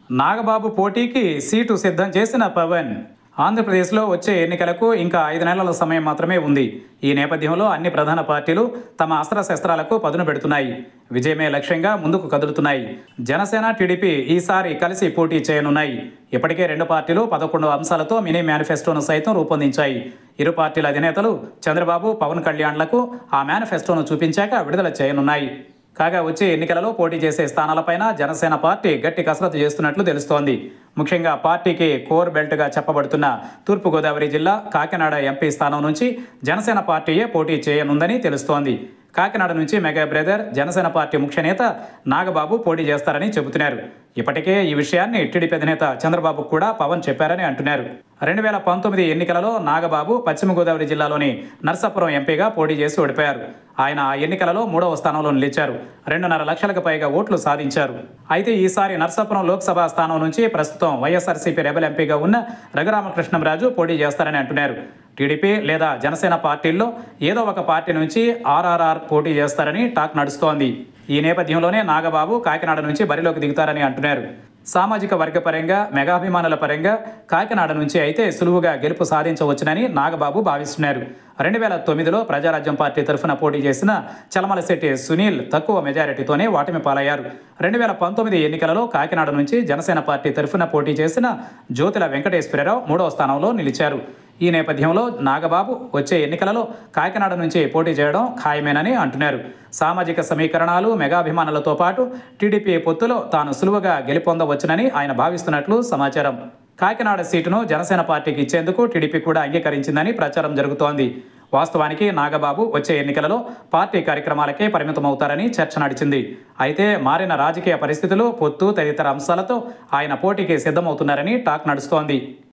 నాగబాబు పోటీకి సీటు సిద్ధం చేసిన పవన్ ఆంధ్రప్రదేశ్లో వచ్చే ఎన్నికలకు ఇంకా ఐదు నెలల సమయం మాత్రమే ఉంది ఈ నేపథ్యంలో అన్ని ప్రధాన పార్టీలు తమ అస్త్రశస్త్రాలకు పదును పెడుతున్నాయి విజయమే లక్ష్యంగా ముందుకు కదులుతున్నాయి జనసేన టీడీపీ ఈసారి కలిసి పోటీ చేయనున్నాయి ఇప్పటికే రెండు పార్టీలు పదకొండు అంశాలతో మినీ మేనిఫెస్టోను సైతం రూపొందించాయి ఇరు పార్టీల అధినేతలు చంద్రబాబు పవన్ కళ్యాణ్లకు ఆ మేనిఫెస్టోను చూపించాక విడుదల చేయనున్నాయి కాగా వచ్చే ఎన్నికలలో పోటీ చేసే స్థానాలపైన జనసేన పార్టీ గట్టి కసరత్తు చేస్తున్నట్లు తెలుస్తోంది ముఖ్యంగా పార్టీకి కోర్ బెల్ట్గా చెప్పబడుతున్న తూర్పుగోదావరి జిల్లా కాకినాడ ఎంపీ స్థానం నుంచి జనసేన పార్టీయే పోటీ చేయనుందని తెలుస్తోంది కాకినాడ నుంచి మెగా బ్రదర్ జనసేన పార్టీ ముఖ్య నేత నాగబాబు పోటీ చేస్తారని చెబుతున్నారు ఇప్పటికే ఈ విషయాన్ని టీడీపీ అధినేత చంద్రబాబు కూడా పవన్ చెప్పారని అంటున్నారు రెండు వేల పంతొమ్మిది ఎన్నికలలో నాగబాబు పశ్చిమ గోదావరి జిల్లాలోని నర్సాపురం ఎంపీగా పోటీ చేసి ఓడిపోయారు ఆయన ఆ ఎన్నికలలో మూడవ స్థానంలో నిలిచారు రెండున్నర లక్షలకు పైగా ఓట్లు సాధించారు అయితే ఈసారి నర్సాపురం లోక్సభ స్థానం నుంచి ప్రస్తుతం వైఎస్ఆర్సీపీ రెబల్ ఎంపీగా ఉన్న రఘురామకృష్ణంరాజు పోటీ చేస్తారని అంటున్నారు టీడీపీ లేదా జనసేన పార్టీల్లో ఏదో ఒక పార్టీ నుంచి ఆర్ఆర్ఆర్ పోటీ చేస్తారని టాక్ నడుస్తోంది ఈ నేపథ్యంలోనే నాగబాబు కాకినాడ నుంచి బరిలోకి దిగుతారని అంటున్నారు సామాజిక వర్గ పరంగా మెగాభిమానుల పరంగా కాకినాడ నుంచి అయితే సులువుగా గెలుపు సాధించవచ్చునని నాగబాబు భావిస్తున్నారు రెండు వేల తొమ్మిదిలో ప్రజారాజ్యం పార్టీ తరఫున పోటీ చేసిన చలమలశెట్టి సునీల్ తక్కువ మెజారిటీతోనే ఓటమి పాలయ్యారు రెండు వేల పంతొమ్మిది ఎన్నికలలో కాకినాడ నుంచి జనసేన పార్టీ తరఫున పోటీ చేసిన జ్యోతిల వెంకటేశ్వరరావు మూడవ స్థానంలో నిలిచారు ఈ నేపథ్యంలో నాగబాబు వచ్చే ఎన్నికలలో కాకినాడ నుంచి పోటీ చేయడం ఖాయమేనని అంటున్నారు సామాజిక సమీకరణాలు మెగాభిమానులతో పాటు టీడీపీ పొత్తులో తాను సులువుగా గెలుపొందవచ్చునని ఆయన భావిస్తున్నట్లు సమాచారం కాకినాడ సీటును జనసేన పార్టీకి ఇచ్చేందుకు టీడీపీ కూడా అంగీకరించిందని ప్రచారం జరుగుతోంది వాస్తవానికి నాగబాబు వచ్చే ఎన్నికలలో పార్టీ కార్యక్రమాలకే పరిమితమవుతారని చర్చ నడిచింది అయితే మారిన రాజకీయ పరిస్థితులు పొత్తు తదితర అంశాలతో ఆయన పోటీకి సిద్ధమవుతున్నారని టాక్ నడుస్తోంది